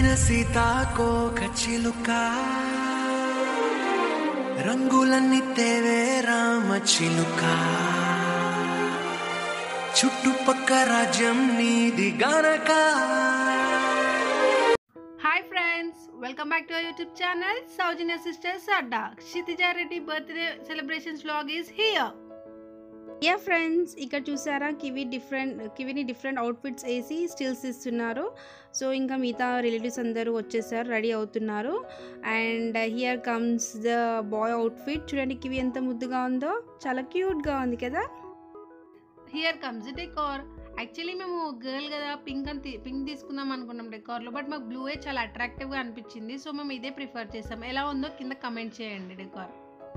సీతాకోక చిలుక రంగులన్నీ తేవే రామ చిలుక చుట్టుపక్క రాజ్యం నీది గనక hi friends welcome back to our YouTube channel Soujanya sisters Adda Kshitija Reddy birthday celebrations vlog is here yeah friends ఇక్కడ చూసారా కివి డిఫరెంట్ కివిని డిఫరెంట్ అవుట్ఫిట్స్ వేసి స్టిల్స్ ఇస్తున్నారు సో ఇంకా మిగతా రిలేటివ్స్ అందరూ వచ్చేసారు రెడీ అవుతున్నారు and here comes the boy outfit చూడండి కివి ఎంత ముద్దుగా ఉందో చాలా క్యూట్గా ఉంది కదా హియర్ కమ్స్ డెకార్ యాక్చువల్లీ మేము గర్ల్ కదా పింక్ అని పింక్ తీసుకుందాం అనుకున్నాం డెకార్లో బట్ మాకు బ్లూయే చాలా అట్రాక్టివ్గా అనిపించింది సో మేము ఇదే ప్రిఫర్ చేసాం ఎలా ఉందో కింద కమెంట్ చేయండి డెకార్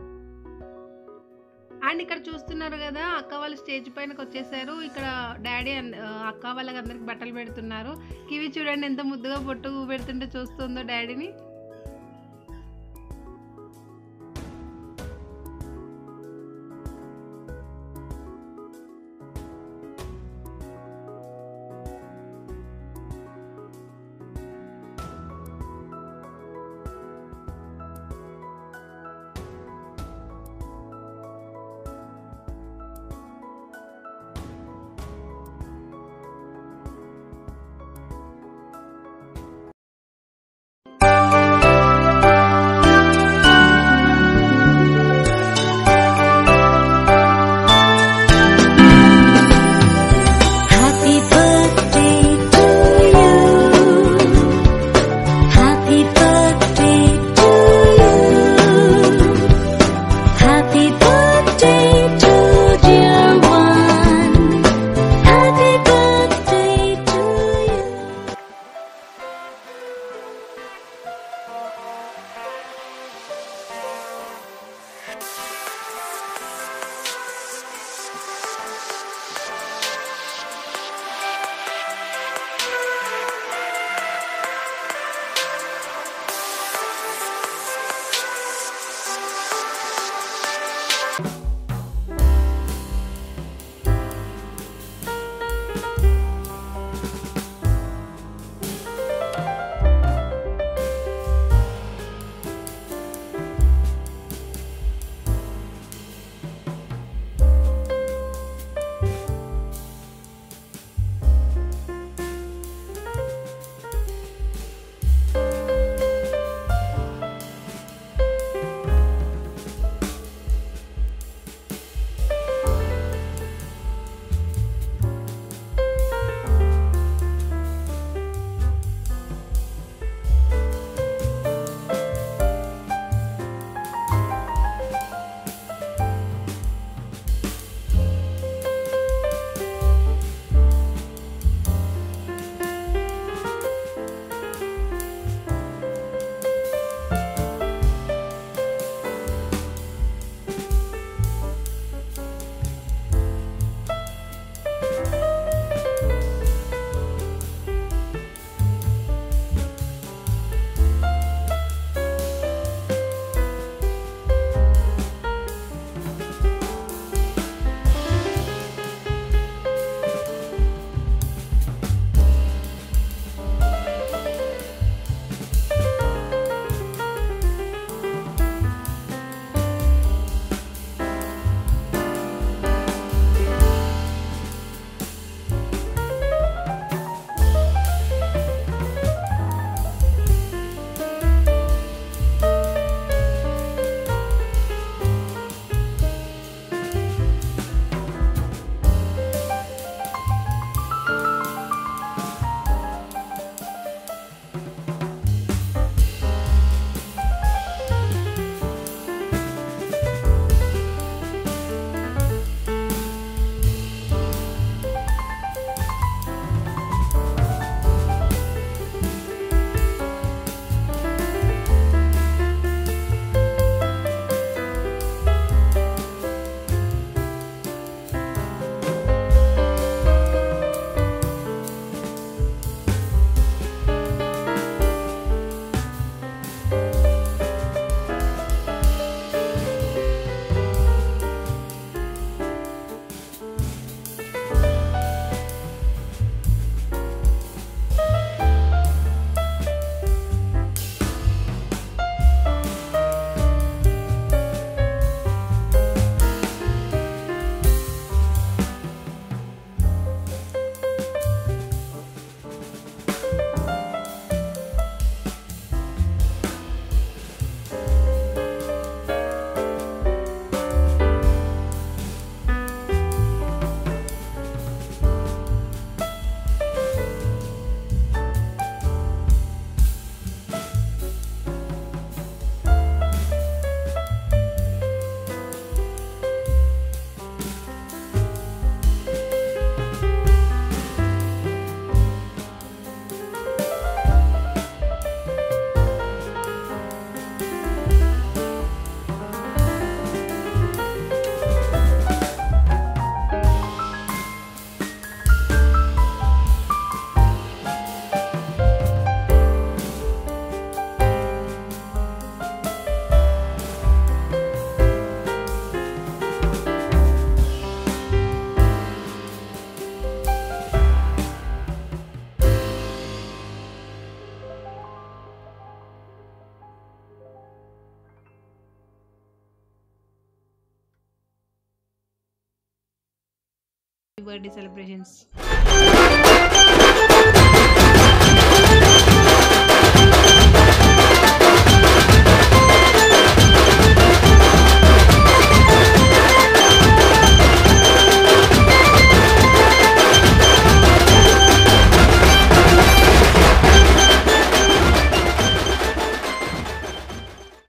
అండ్ ఇక్కడ చూస్తున్నారు కదా అక్క వాళ్ళు స్టేజ్ పైనకి వచ్చేసారు ఇక్కడ డాడీ అండ్ ఆ, అక్క వాళ్ళకి అందరికి బట్టలు పెడుతున్నారు కివి చూడండి ఎంత ముద్దుగా పొట్టు పెడుతుంటే చూస్తుందో డాడీని బర్త్డే సెలబ్రేషన్స్